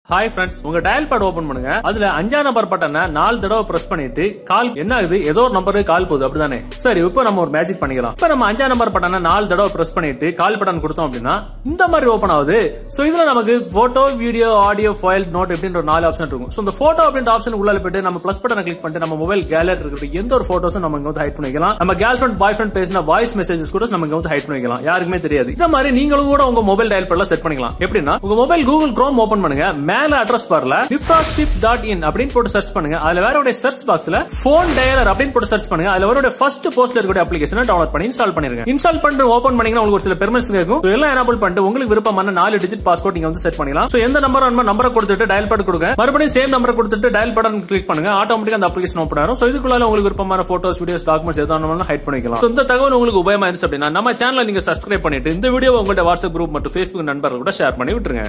hi friends உங்க dial pad open பண்ணுங்க அதுல அஞ்சா நம்பர் பட்டனை நாலு தடவை பிரஸ் பண்ணிட்டு கால் என்ன ஆகுது ஏதோ ஒரு நம்பருக்கு கால் போகுது அப்படிதானே சரி இப்போ நம்ம ஒரு மேஜிக் பண்ணிக்கலாம் இப்போ நம்ம அஞ்சா நம்பர் பட்டனை நாலு தடவை பிரஸ் பண்ணிட்டு கால் பட்டன் கொடுத்தோம் அப்படின்னா இந்த மாதிரி ஓபன் ஆகுது சோ இதுல நமக்கு photo video audio file note அப்படின்ற ஒரு நாலு ஆப்ஷன் இருக்கும் சோ இந்த போட்டோ அப்படின்ற ஆப்ஷன் உள்ள போயிட்டு நம்ம பிளஸ் பட்டனை கிளிக் பண்ணிட்டு நம்ம மொபைல் கேலரி இருக்கிற எந்த ஒரு போட்டோஸும் நம்ம இங்க வந்து ஹைட் பண்ணி வைக்கலாம் நம்ம கேர்ள் ஃபிரண்ட் பாய் ஃபிரண்ட் பேசின வாய்ஸ் மெசேஜஸ் கூட நம்ம இங்க வந்து ஹைட் பண்ணி வைக்கலாம் யாருக்குமே தெரியாது இந்த மாதிரி நீங்களும் கூட உங்க மொபைல் டயல் பேட்ல செட் பண்ணிக்கலாம் எப்படின்னா உங்க மொபைல் கூகுள் குரோம் ஓபன் பண்ணுங்க மேல அட்ரஸ் பார்ல டிஃப்ராஸ்டிப் டாட் இன் அப்படின்னு போட்டு சர்ச் பண்ணுங்க அதுல வேற சர்ச் பாக்ஸ்ல போன் டயலர் அப்படின்னு போட்டு சர்ச் பண்ணுங்க அதுல ஒரு ஃபர்ஸ்ட் போஸ்ட்ல இருக்கக்கூடிய அப்ளிகேஷனை டவுன்லோட் பண்ணி இன்ஸ்டால் பண்ணிருங்க இன்ஸ்டால் பண்ணிட்டு ஓபன் பண்ணீங்கன்னா உங்களுக்கு ஒரு சில பெர்மிஷன் இருக்கும் So எல்லாம் எனபிள் பண்ணிட்டு உங்களுக்கு விருப்பமான நாலு டிஜிட் பாஸ்போர்ட் நீங்க வந்து செட் பண்ணிக்கலாம் சோ எந்த நம்பர் வேணுமோ நம்பரை கொடுத்துட்டு டயல் பேட் கொடுங்க மறுபடியும் சேம் நம்பர் கொடுத்துட்டு டயல் பட்டன் கிளிக் பண்ணுங்க ஆட்டோமேட்டிக்கா அந்த அப்ளிகேஷன் ஓப்பன் ஆகும் சோ இதுக்குள்ள உங்களுக்கு விருப்பமான போட்டோஸ் வீடியோஸ் டாக்குமெண்ட்ஸ் எதாவது ஹைட் பண்ணிக்கலாம் So இந்த தகவல் உங்களுக்கு உபயமா இருந்துச்சு அப்படின்னா நம்ம சேனலை நீங்க சப்ஸ்கிரைப் பண்ணிட்டு இந்த வீடியோ உங்கள்ட்ட வாட்ஸ்அப் குரூப் மற்றும் ஃபேஸ்புக் நண்பர்கள் கூட ஷேர் பண்ணி விட்டுருங்க